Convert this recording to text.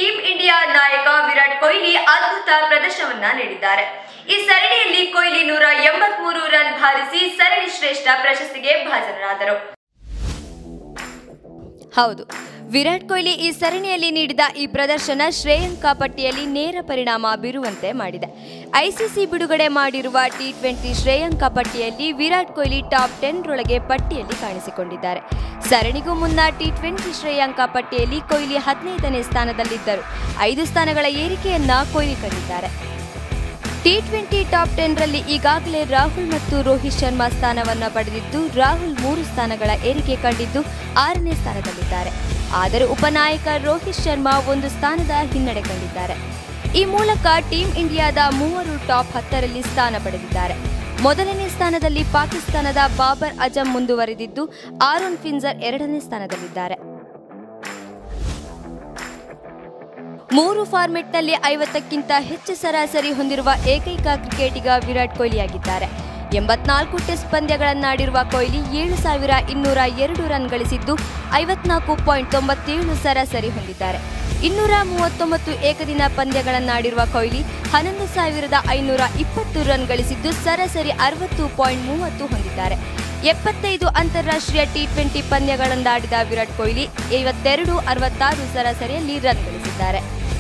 team India ನಾಯಕ ವಿರಾಟ್ ಕೊಹ್ಲಿ ಅದ್ಭುತ ಪ್ರದರ್ಶನವನ್ನ ನೀಡಿದ್ದಾರೆ ಈ ಸರಣಿಯಲ್ಲಿ ಕೊಹ್ಲಿ ನೂರ ಎಂಬತ್ಮೂರು ರನ್ ಬಾರಿಸಿ ಸರಣಿ ಶ್ರೇಷ್ಠ ಪ್ರಶಸ್ತಿಗೆ ಭಾಜನರಾದರು ಹೌದು ವಿರಾಟ್ ಕೊಹ್ಲಿ ಈ ಸರಣಿಯಲ್ಲಿ ನೀಡಿದ ಈ ಪ್ರದರ್ಶನ ಶ್ರೇಯಾಂಕ ಪಟ್ಟಿಯಲ್ಲಿ ನೇರ ಪರಿಣಾಮ ಬೀರುವಂತೆ ಮಾಡಿದೆ ಐಸಿಸಿ ಬಿಡುಗಡೆ ಮಾಡಿರುವ ಟಿ ಟ್ವೆಂಟಿ ಶ್ರೇಯಾಂಕ ಪಟ್ಟಿಯಲ್ಲಿ ವಿರಾಟ್ ಕೊಹ್ಲಿ ಟಾಪ್ ಟೆನ್ ರೊಳಗೆ ಪಟ್ಟಿಯಲ್ಲಿ ಕಾಣಿಸಿಕೊಂಡಿದ್ದಾರೆ ಸರಣಿಗೂ ಮುನ್ನ ಟಿ ಟ್ವೆಂಟಿ ಶ್ರೇಯಾಂಕ ಪಟ್ಟಿಯಲ್ಲಿ ಕೊಹ್ಲಿ ಹದಿನೈದನೇ ಸ್ಥಾನದಲ್ಲಿದ್ದರು ಐದು ಸ್ಥಾನಗಳ ಏರಿಕೆಯನ್ನ ಕೊಹ್ಲಿ ಕಂಡಿದ್ದಾರೆ ಟಿ ಟ್ವೆಂಟಿ ಟಾಪ್ ಟೆನ್ ರಲ್ಲಿ ಈಗಾಗಲೇ ರಾಹುಲ್ ಮತ್ತು ರೋಹಿತ್ ಶರ್ಮಾ ಸ್ಥಾನವನ್ನ ಪಡೆದಿದ್ದು ರಾಹುಲ್ ಮೂರು ಸ್ಥಾನಗಳ ಏರಿಕೆ ಕಂಡಿದ್ದು ಆರನೇ ಸ್ಥಾನದಲ್ಲಿದ್ದಾರೆ ಆದರೆ ಉಪನಾಯಕ ರೋಹಿತ್ ಶರ್ಮಾ ಒಂದು ಸ್ಥಾನದ ಹಿನ್ನಡೆ ಕಂಡಿದ್ದಾರೆ ಈ ಮೂಲಕ ಟೀಂ ಇಂಡಿಯಾದ ಮೂವರು ಟಾಪ್ ಹತ್ತರಲ್ಲಿ ಸ್ಥಾನ ಪಡೆದಿದ್ದಾರೆ ಮೊದಲನೇ ಸ್ಥಾನದಲ್ಲಿ ಪಾಕಿಸ್ತಾನದ ಬಾಬರ್ ಅಜಂ ಮುಂದುವರೆದಿದ್ದು ಆರೋನ್ ಫಿನ್ಸರ್ ಎರಡನೇ ಸ್ಥಾನದಲ್ಲಿದ್ದಾರೆ ಮೂರು ಫಾರ್ಮೆಟ್ನಲ್ಲಿ ಐವತ್ತಕ್ಕಿಂತ ಹೆಚ್ಚು ಸರಾಸರಿ ಹೊಂದಿರುವ ಏಕೈಕ ಕ್ರಿಕೆಟಿಗ ವಿರಾಟ್ ಕೊಹ್ಲಿಯಾಗಿದ್ದಾರೆ ಎಂಬತ್ನಾಲ್ಕು ಟೆಸ್ಟ್ ಪಂದ್ಯಗಳನ್ನಾಡಿರುವ ಕೊಹ್ಲಿ ಏಳು ಸಾವಿರ ಇನ್ನೂರ ಎರಡು ರನ್ ಗಳಿಸಿದ್ದು ಐವತ್ನಾಲ್ಕು ಪಾಯಿಂಟ್ ತೊಂಬತ್ತೇಳು ಸರಾಸರಿ ಹೊಂದಿದ್ದಾರೆ ಇನ್ನೂರ ಮೂವತ್ತೊಂಬತ್ತು ಏಕದಿನ ಪಂದ್ಯಗಳನ್ನಾಡಿರುವ ಕೊಹ್ಲಿ ಹನ್ನೊಂದು ಸಾವಿರದ ಐನೂರ ಇಪ್ಪತ್ತು ರನ್ ಗಳಿಸಿದ್ದು ಸರಾಸರಿ ಅರವತ್ತು ಪಾಯಿಂಟ್ ಮೂವತ್ತು ಹೊಂದಿದ್ದಾರೆ ಎಪ್ಪತ್ತೈದು ಅಂತಾರಾಷ್ಟ್ರೀಯ ಟಿ ಟ್ವೆಂಟಿ ಪಂದ್ಯಗಳನ್ನಾಡಿದ ವಿರಾಟ್ ಕೊಹ್ಲಿ ಐವತ್ತೆರಡು ಅರವತ್ತಾರು ಸರಾಸರಿಯಲ್ಲಿ ರನ್ ಗಳಿಸಿದ್ದಾರೆ